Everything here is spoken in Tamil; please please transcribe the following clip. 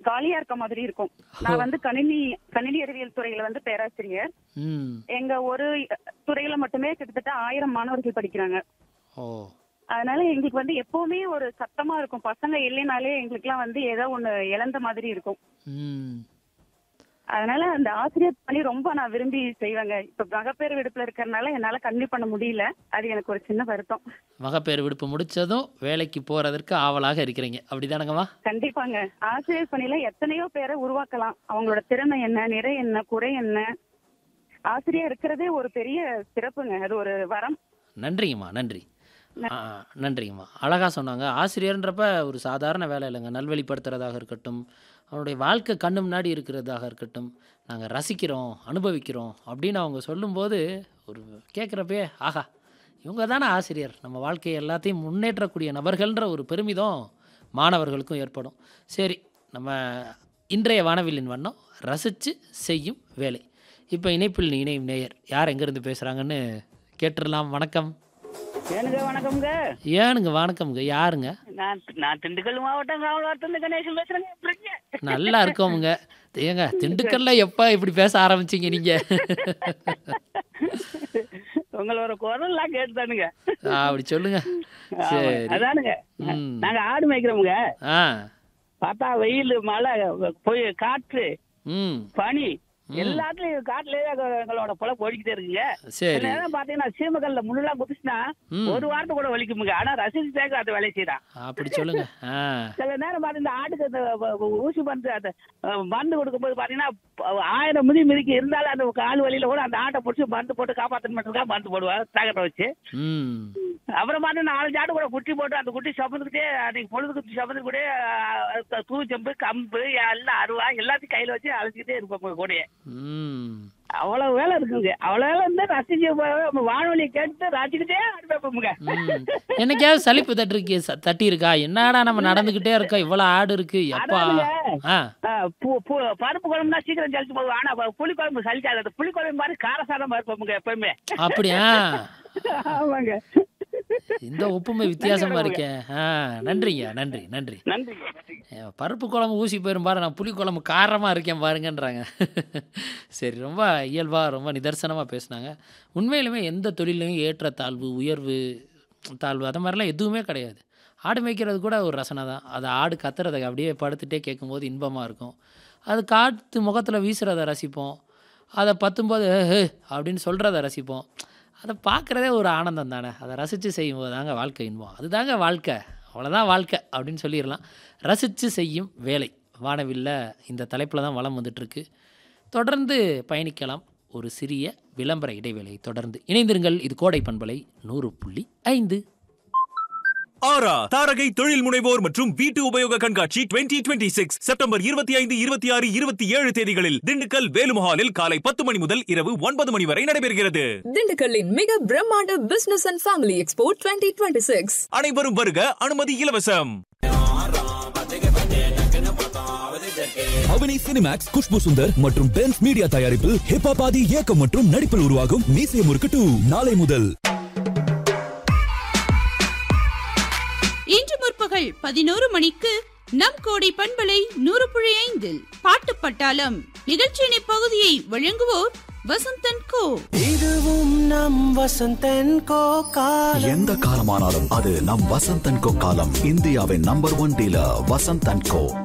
காலியா இருக்க மாதிரி இருக்கும் நான் வந்து கணினி கணினி அறிவியல் துறையில வந்து பேராசிரியர் ம் எங்க ஒரு துறையில மட்டுமே கிட்டத்தட்ட ஆயிரம் மாணவர்கள் படிக்கிறாங்க ஓ அதனால எங்களுக்கு வந்து எப்பவுமே ஒரு சத்தமா இருக்கும் பசங்க இல்லைனாலே எங்களுக்குலாம் வந்து ஏதோ ஒண்ணு இழந்த மாதிரி இருக்கும் ம் அதனால அந்த ஆசிரியர் பணி ரொம்ப நான் விரும்பி செய்வேங்க இப்ப மகப்பேறு விடுப்புல இருக்கறனால என்னால கன்டினியூ பண்ண முடியல அது எனக்கு ஒரு சின்ன வருத்தம் மகப்பேறு விடுப்பு முடிச்சதும் வேலைக்கு போறதற்கு ஆவலாக இருக்கிறீங்க அப்படிதானங்கம்மா கண்டிப்பாங்க ஆசிரியர் பணியில எத்தனையோ பேரை உருவாக்கலாம் அவங்களோட திறமை என்ன நிறை என்ன குறை என்ன ஆசிரியர் இருக்கிறதே ஒரு பெரிய சிறப்புங்க அது ஒரு வரம் நன்றிங்கம்மா நன்றி ஆ, நன்றிங்கம்மா அழகாக சொன்னாங்க ஆசிரியர்ன்றப்ப ஒரு சாதாரண வேலை இல்லைங்க நல்வழிப்படுத்துறதாக இருக்கட்டும் அவனுடைய வாழ்க்கை கண்ணு முன்னாடி இருக்கிறதாக இருக்கட்டும் நாங்கள் ரசிக்கிறோம் அனுபவிக்கிறோம் அப்படின்னு அவங்க சொல்லும்போது ஒரு கேட்குறப்பே ஆஹா இவங்க தானே ஆசிரியர் நம்ம வாழ்க்கையை எல்லாத்தையும் முன்னேற்றக்கூடிய நபர்கள்ன்ற ஒரு பெருமிதம் மாணவர்களுக்கும் ஏற்படும் சரி நம்ம இன்றைய வானவில்லின் வண்ணம் ரசித்து செய்யும் வேலை இப்போ இணைப்பில் இணையும் நேயர் யார் எங்கேருந்து பேசுகிறாங்கன்னு கேட்டுடலாம் வணக்கம் ஏனுங்க வணக்கம்ங்க ஏனுங்க வணக்கம்ங்க யாருங்க நான் நான் திண்டுக்கல் மாவட்டம் காவலாத்திலிருந்து கணேசன் பேசுறேங்க எப்படிங்க நல்லா இருக்கோமுங்க ஏங்க திண்டுக்கல்ல எப்போ இப்படி பேச ஆரம்பிச்சீங்க நீங்க உங்களோட குரல்லாம் கேட்டுதானுங்க ஆ, அப்படி சொல்லுங்க ஆமா, சரி அதானுங்க ம். நாங்க ஆடு மேய்க்கிறோமுங்க ஆ பார்த்தா வெயில் மழை போய் காற்று ம் பனி எல்லாத்துலயும் காட்டுலயே எங்க- எங்களோட பொழப்பு ஓடிக்கிட்டே இருக்குங்க சரி சில நேரம் பாத்தீங்கன்னா சீமக்கல்ல முள்ளெல்லாம் குதிச்சுனா ம். ஒரு வாரத்தை கூட வலிக்குமுங்க ஆனா ரசிச்சு தேக்க அந்த வேலையை செய்யறான் அப்படி சொல்லுங்க ஆ சில நேரம் பாத்தீங்கன்னா ஆட்டுக்கு அந்த வ- வ- ஊசி மருந்து அந்த அஹ், மருந்து கொடுக்கும்போது பாத்தீங்கன்னா ப- ஆயிரம் மிதி மிதிக்கு இருந்தாலும் அந்த கால் வலியில கூட அந்த ஆட்டை பிடிச்சி மருந்து போட்டு காப்பாத்தணும் மட்டும் மருந்து போடுவாங்க தாக்கத்தை வச்சு ம் அப்புறம் பாத்தீங்கன்னா நாலஞ்சு ஆடு கூட குட்டி போட்டு அந்த குட்டி சமந்துக்கிட்டே அன்னைக்கு பொழுது குட்டி சமந்து கூட தூச்சம்பு கம்பு எல்லாம் அருவா எல்லாத்தையும் கையில வச்சு அழைச்சிக்கிட்டே இருப்போம் கூடயே ம் அவ்வளவு வேலை இருக்குங்க அவ்வளவு வேலை இருந்து ரசிச்சு ப- வானொலி கேட்டு ரசிச்சுக்கிட்டே ஆடு வைப்போமுங்க ம் என்னைக்காவது சலிப்பு தட்டு இருக்கு ச- தட்டி இருக்கா என்னடா நம்ம நடந்துக்கிட்டே இருக்கோம் இவ்வளோ ஆடு இருக்கு எப்பா அதானுங்க. ஆ ஆ, பு- பு- பருப்பு குழம்புனா சீக்கிரம் ஜலிச்சு போகும் ஆனா ப- புளி குழம்பு சலிக்காது அந்த புளி குழம்பு மாதிரி காரசாரமா இருப்போமுங்க எப்பவுமே அப்படியா ஆமாங்க இந்த ஒப்புமை வித்தியாசமா இருக்கே ஆ நன்றிங்க நன்றி நன்றி நன்றிங்க ஏன் பருப்பு குழம்பு ஊசி போயிரும் பாரு நான் புளி குழம்பு காரமாக இருக்கேன் பாருங்கன்றாங்க சரி ரொம்ப இயல்பாக ரொம்ப நிதர்சனமாக பேசுனாங்க உண்மையிலுமே எந்த தொழிலையும் ஏற்றத்தாழ்வு உயர்வு தாழ்வு அது மாதிரிலாம் எதுவுமே கிடையாது ஆடு மேய்க்கிறது கூட ஒரு ரசனை தான் அது ஆடு கத்துறதை அப்படியே படுத்துட்டே கேட்கும்போது இன்பமாக இருக்கும் அது காற்று முகத்தில் வீசுறதை ரசிப்போம் அதை பத்தும்போது "ஏ, ஏ" அப்படின்னு சொல்கிறத ரசிப்போம் அதை பார்க்குறதே ஒரு ஆனந்தம் தானே அதை ரசித்து செய்யும்போது தாங்க வாழ்க்கை இன்பம் அதுதாங்க வாழ்க்கை அவ்வளோதான் வாழ்க்கை அப்படின்னு சொல்லிடலாம் ரசித்து செய்யும் வேலை வானவில்ல இந்த தலைப்பில் தான் வளம் வந்துட்டுருக்கு தொடர்ந்து பயணிக்கலாம் ஒரு சிறிய விளம்பர இடைவேளை தொடர்ந்து இணைந்திருங்கள் இது கோடை பண்பலை நூறு புள்ளி ஐந்து ஆரா தாரகை தொழில் முனைவோர் மற்றும் வீட்டு உபயோக கண்காட்சி 2026 சிக்ஸ் செப்டம்பர் இருபத்தி ஐந்து இருபத்தி ஆறு இருபத்தி ஏழு தேதிகளில் திண்டுக்கல் வேலுமஹாலில் காலை பத்து மணி முதல் இரவு ஒன்பது மணி வரை நடைபெறுகிறது திண்டுக்கல்லின் மிக பிரம்மாண்ட business and family expo twenty twenty six அனைவரும் வருக அனுமதி இலவசம் அவனி சினிமேக்ஸ் குஷ்பு சுந்தர் மற்றும் பென்ஸ் மீடியா தயாரிப்பில் ஹிப்ஹாப் ஆதி இயக்கம் மற்றும் நடிப்பில் உருவாகும் மீசை முறுக்கு டூ நாளை முதல் இன்று முற்பகல் பதினோரு மணிக்கு நம் கோடை பண்பலை நூறு புள்ளி ஐந்தில் பாட்டு பட்டாளம் நிகழ்ச்சியின் இப்பகுதியை வழங்குவோர் வசந்தன் கோ இதுவும் நம் வசந்தன் கோ காலம் எந்த காலமானாலும் அது நம் வசந்தன் கோ காலம் இந்தியாவின் நம்பர் ஒன் டீலர் வசந்தன் கோ